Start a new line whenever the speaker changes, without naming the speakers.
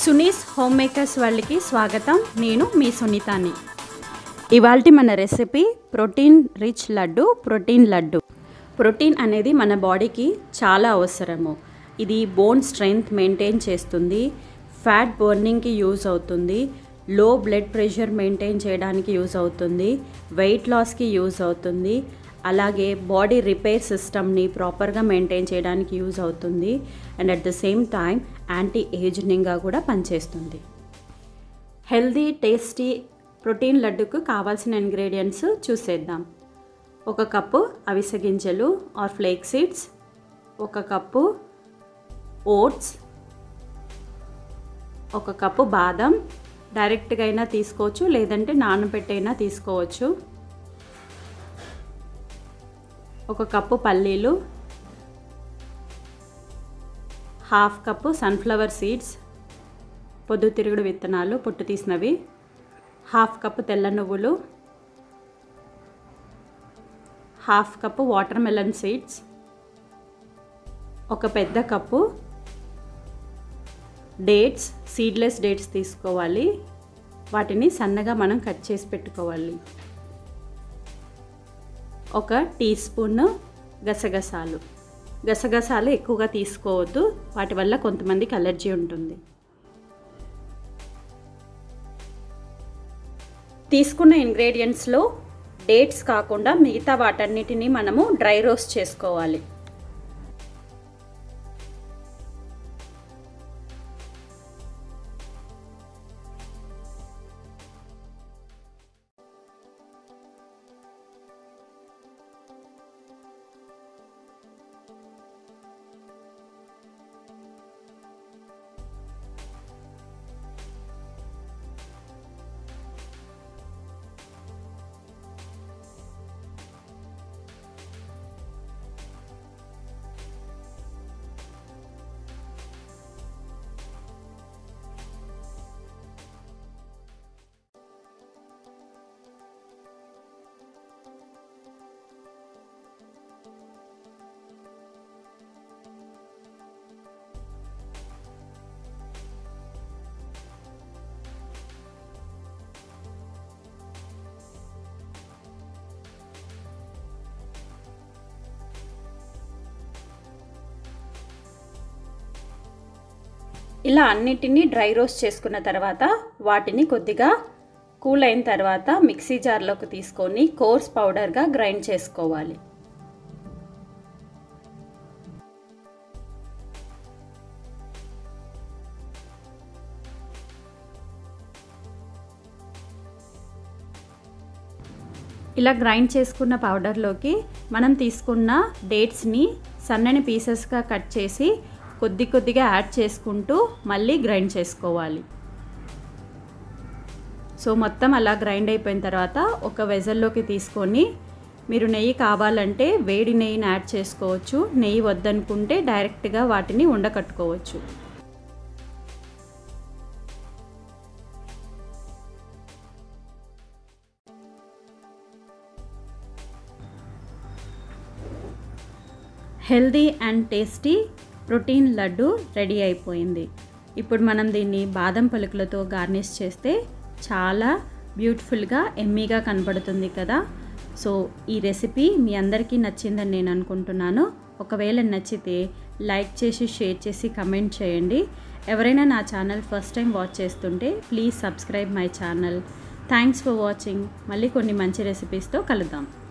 Suni's home makers వాళ్ళకి స్వాగతం నేను మీ సునీతాని ఇవాల్టి మన recipe protein rich laddu protein laddu protein అనేది మన బాడీకి చాలా అవసరము ఇది బోన్ స్ట్రెంగ్త్ మెయింటైన్ చేస్తుంది ఫ్యాట్ బర్నింగ్కి యూజ్ అవుతుంది లో బ్లడ్ ప్రెషర్ మెయింటైన్ చేయడానికి యూజ్ అవుతుంది వెయిట్ లాస్కి యూజ్ అవుతుంది అలాగే బాడీ రిపేర్ సిస్టమ్ని ప్రాపర్గా మెయింటైన్ చేయడానికి యూజ్ అవుతుంది and at the same time anti ఏజింగ్గా కూడా పనిచేస్తుంది హెల్దీ టేస్టీ ప్రోటీన్ లడ్డుకు కావాల్సిన ఇంగ్రీడియంట్స్ చూసేద్దాం ఒక కప్పు అవిసె గింజలు ఆర్ ఫ్లేక్ సీడ్స్ ఒక కప్పు ఓట్స్ ఒక కప్పు బాదం డైరెక్ట్గా అయినా తీసుకోవచ్చు లేదంటే నానబెట్టైనా తీసుకోవచ్చు ఒక కప్పు పల్లీలు హాఫ్ కప్పు సన్ఫ్లవర్ సీడ్స్ పొద్దుతిరుగుడు విత్తనాలు పొట్టు తీసినవి హాఫ్ కప్పు తెల్ల నువ్వులు half cup watermelon seeds ఒక పెద్ద కప్పు డేట్స్ సీడ్లెస్ డేట్స్ తీసుకోవాలి వాటిని సన్నగా మనం కట్ చేసి పెట్టుకోవాలి ఒక టీ స్పూన్ గసగసాలు గసగసాలు ఎక్కువగా తీసుకోవద్దు వాటి వల్ల కొంతమందికి అలర్జీ ఉంటుంది తీసుకున్న ఇంగ్రీడియంట్స్లో డేట్స్ కాకుండా మిగతా వాటన్నిటిని మనము డ్రై రోస్ట్ చేసుకోవాలి ఇలా అన్నిటినీ డ్రై రోస్ట్ చేసుకున్న తర్వాత వాటిని కొద్దిగా కూల్ అయిన తర్వాత మిక్సీ జార్లోకి తీసుకొని కోర్స్ పౌడర్గా గ్రైండ్ చేసుకోవాలి ఇలా గ్రైండ్ చేసుకున్న పౌడర్లోకి మనం తీసుకున్న డేట్స్ని సన్నని పీసెస్గా కట్ చేసి కొద్ది కొద్దిగా యాడ్ చేసుకుంటూ మళ్ళీ గ్రైండ్ చేసుకోవాలి సో మొత్తం అలా గ్రైండ్ అయిపోయిన తర్వాత ఒక వెజల్లోకి తీసుకొని మీరు నెయ్యి కావాలంటే వేడి నెయ్యిని యాడ్ చేసుకోవచ్చు నెయ్యి వద్దనుకుంటే డైరెక్ట్గా వాటిని ఉండకట్టుకోవచ్చు healthy and tasty protein laddu ready అయిపోయింది ఇప్పుడు మనం దీన్ని బాదం పలుకులతో గార్నిష్ చేస్తే చాలా బ్యూటిఫుల్గా ఎమ్మీగా కనపడుతుంది కదా సో ఈ రెసిపీ మీ అందరికీ నచ్చిందని నేను అనుకుంటున్నాను ఒకవేళ నచ్చితే లైక్ చేసి షేర్ చేసి కమెంట్ చేయండి ఎవరైనా నా ఛానల్ ఫస్ట్ టైం వాచ్ చేస్తుంటే please subscribe my channel thanks for watching మళ్ళీ కొన్ని మంచి రెసిపీస్తో కలుద్దాం